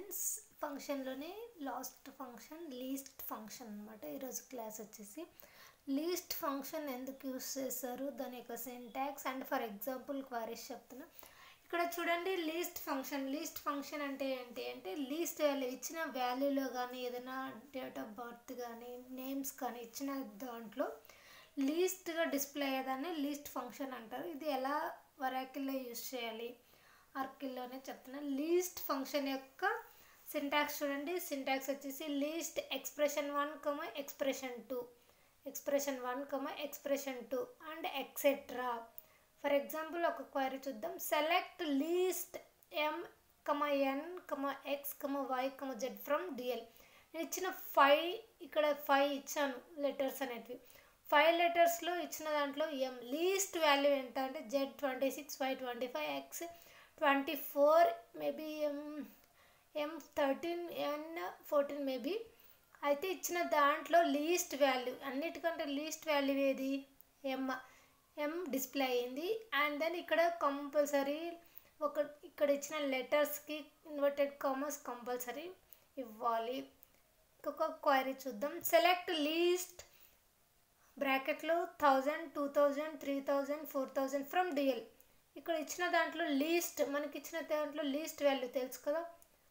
students ఫంక్షన్లోనే last function least function అనమాట ఈరోజు క్లాస్ వచ్చేసి లీస్ట్ ఫంక్షన్ ఎందుకు యూస్ చేస్తారు దాని యొక్క syntax and for example queries చెప్తున్నా ఇక్కడ చూడండి లీస్ట్ ఫంక్షన్ లీస్ట్ ఫంక్షన్ అంటే ఏంటి అంటే లీస్ట్ వాల్యూ ఇచ్చిన వాల్యూలో కానీ ఏదైనా డేట్ ఆఫ్ బర్త్ కానీ నేమ్స్ కానీ ఇచ్చిన దాంట్లో లీస్ట్గా డిస్ప్లే అయ్యేదాన్ని లీస్ట్ ఫంక్షన్ అంటారు ఇది ఎలా వరాకిల్లో యూస్ చేయాలి ఆర్కిల్లోనే చెప్తున్నా లీస్ట్ ఫంక్షన్ యొక్క సింటాక్స్ చూడండి సింటాక్స్ వచ్చేసి least expression one comma expression two expression one comma expression two and etcetera for example ఒక క్వైరీ చూద్దాం select least M comma N comma X comma Y comma Z from DL నేను ఇచ్చిన five ఇక్కడ five ఇచ్చాను letters అనేటివి five లెటర్స్లో ఇచ్చిన దాంట్లో ఎం least value ఎంత అంటే Z twenty six Y twenty five X twenty four maybe M M thirteen N fourteen maybe అయితే ఇచ్చిన దాంట్లో లీస్ట్ వాల్యూ అన్నిటికంటే లీస్ట్ వాల్యూ ఏది ఎం ఎం డిస్ప్లే అయ్యింది అండ్ దెన్ ఇక్కడ కంపల్సరీ ఒక ఇక్కడ ఇచ్చిన లెటర్స్కి ఇన్వర్టెడ్ కామర్స్ కంపల్సరీ ఇవ్వాలి ఇంకొక క్వైరీ చూద్దాం సెలెక్ట్ లీస్ట్ బ్రాకెట్లో thousand two thousand three thousand four thousand from DL ఇక్కడ ఇచ్చిన దాంట్లో లీస్ట్ మనకి ఇచ్చిన దాంట్లో లీస్ట్ వాల్యూ తెలుసు కదా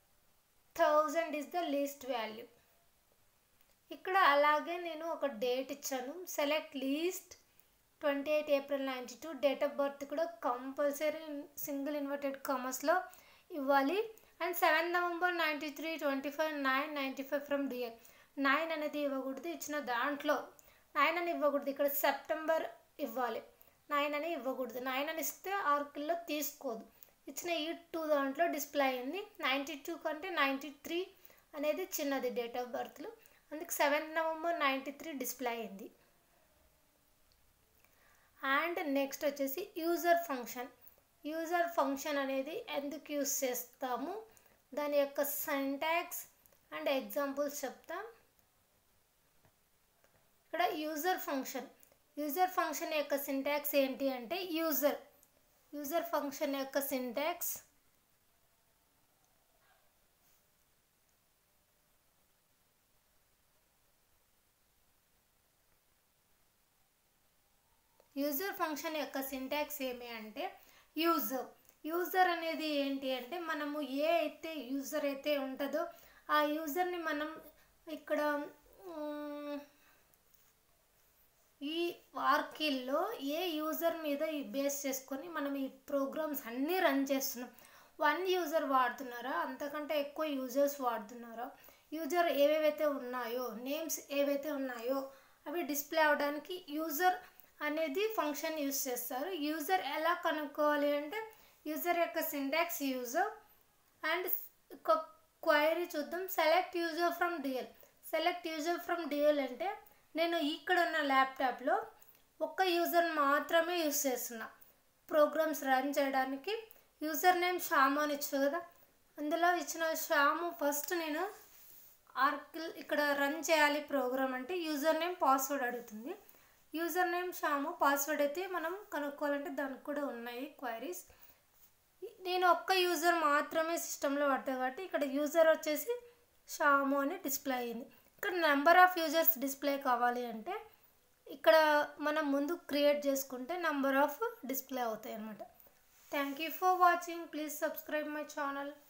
thousand is the least value ఇక్కడ అలాగే నేను ఒక డేట్ ఇచ్చాను select least twenty eight April ninety two date of birth కూడా కంపల్సరీ సింగిల్ ఇన్వర్టెడ్ కామర్స్లో ఇవ్వాలి and seven November ninety three twenty five nine ninety five from DL nine అనేది ఇవ్వకూడదు ఇచ్చిన దాంట్లో నైన్ అని ఇవ్వకూడదు ఇక్కడ సెప్టెంబర్ ఇవ్వాలి నైన్ అని ఇవ్వకూడదు నైన్ అని ఇస్తే ఆర్కిల్లో తీసుకోదు ఇచ్చిన ఈ టూ దాంట్లో డిస్ప్లే అయింది నైంటీ టూ కంటే నైంటీ త్రీ అనేది చిన్నది డేట్ ఆఫ్ బర్త్లో అందుకు seven November ninety three display అయింది అండ్ నెక్స్ట్ వచ్చేసి యూజర్ ఫంక్షన్ యూజర్ ఫంక్షన్ అనేది ఎందుకు యూస్ చేస్తాము దాని యొక్క సింటాక్స్ అండ్ ఎగ్జాంపుల్స్ చెప్తాం ఇక్కడ యూజర్ ఫంక్షన్ యూజర్ ఫంక్షన్ యొక్క సింటాక్స్ ఏంటి అంటే యూజర్ యూజర్ ఫంక్షన్ యొక్క సింటాక్స్ యూజర్ ఫంక్షన్ యొక్క సింటాక్స్ ఏమి అంటే యూజర్ యూజర్ అనేది ఏంటి అంటే మనము ఏ అయితే యూజర్ అయితే ఉంటుందో ఆ యూజర్ని మనం ఇక్కడ ఈ వార్కిల్లో ఏ యూజర్ మీద బేస్ చేసుకొని మనం ఈ ప్రోగ్రామ్స్ అన్నీ రన్ చేస్తున్నాం వన్ యూజర్ వాడుతున్నారా అంతకంటే ఎక్కువ యూజర్స్ వాడుతున్నారా యూజర్ ఏవేవైతే ఉన్నాయో నేమ్స్ ఏవైతే ఉన్నాయో అవి డిస్ప్లే అవడానికి యూజర్ అనేది ఫంక్షన్ యూజ్ చేస్తారు యూజర్ ఎలా కనుక్కోవాలి అంటే యూజర్ యొక్క సింటాక్స్ యూజర్ అండ్ ఒక క్వైరీ చూద్దాం select user from DL select user from DL అంటే నేను ఇక్కడ ఉన్న ల్యాప్టాప్లో ఒక్క యూజర్ మాత్రమే యూజ్ చేస్తున్నా ప్రోగ్రామ్స్ రన్ చేయడానికి యూజర్ నేమ్ శ్యాము అని ఇచ్చు కదా అందులో ఇచ్చిన శ్యాము ఫస్ట్ నేను ఆర్కిల్ ఇక్కడ రన్ చేయాలి ప్రోగ్రామ్ అంటే యూజర్ నేమ్ పాస్వర్డ్ అడుగుతుంది యూజర్ నేమ్ శ్యాము పాస్వర్డ్ అయితే మనం కనుక్కోవాలంటే దానికి కూడా ఉన్నాయి క్వైరీస్ నేను ఒక్క యూజర్ మాత్రమే సిస్టంలో పడుతుంది కాబట్టి ఇక్కడ యూజర్ వచ్చేసి శ్యాము అని డిస్ప్లే అయ్యింది ఇక్కడ నెంబర్ ఆఫ్ యూజర్స్ డిస్ప్లే కావాలి అంటే ఇక్కడ మనం ముందు క్రియేట్ చేసుకుంటే నెంబర్ ఆఫ్ డిస్ప్లే అవుతాయి అన్నమాట thank you for watching please subscribe my channel